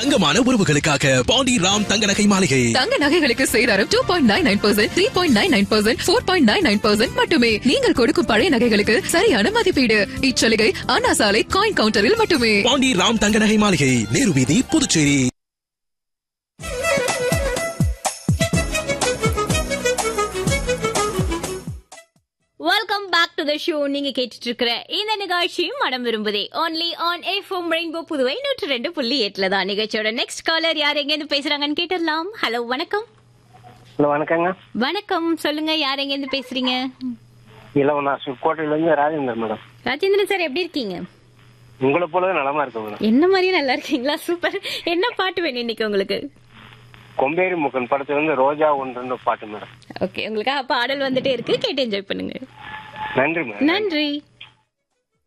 தங்கமான உறவுகளுக்காக பாண்டி ராம் தங்க நகை மாளிகை தங்க நகைகளுக்கு சேதாரம் two point nine nine percent three point nine nine percent four point nine nine percent மட்டுமே நீங்கள் கொடுக்கும் பழைய நகைகளுக்கு சரியான மதிப்பீடு இச்சலுகை அண்ணா சாலை காயின் கவுண்டரில் மட்டுமே பாண்டி ராம் தங்க நகை மாளிகை நேரு வீதி Puducherry welcome back to the show நீங்க கேட்டுட்டு இருக்கிற இந்த நிகழ்ச்சி மனம் விரும்புதே only on F M Rainbow Puduvai நூற்று ரெண்டு புள்ளி எட்டுல தான் நிகழ்ச்சியோட நெக்ஸ்ட் காலர் யார் எங்க இருந்து பேசுறாங்கன்னு கேட்டுடலாம் ஹலோ வணக்கம் ஹலோ வணக்கங்க வணக்கம் சொல்லுங்க யார் எங்க இருந்து பேசுறீங்க இல்லை நான் சுக்கோட்டையில இருந்து ராஜேந்தர் மேடம் ராஜேந்திரன் சார் எப்படி இருக்கீங்க உங்களை போலவே நலமா இருக்கு மேடம் என்ன மாதிரியே நல்லா இருக்கீங்களா சூப்பர் என்ன பாட்டு வேணும் இன்னைக்கு உங்களுக்கு கொம்பேரி முக்கன் படத்துல இருந்து ரோஜா ஒன்று பாட்டு மேடம் ஓகே உங்களுக்காக பாடல் வந்துட்டே இருக்கு கேட்டு என்ஜாய் பண்ணுங்க நன்றி மேடம் நன்றி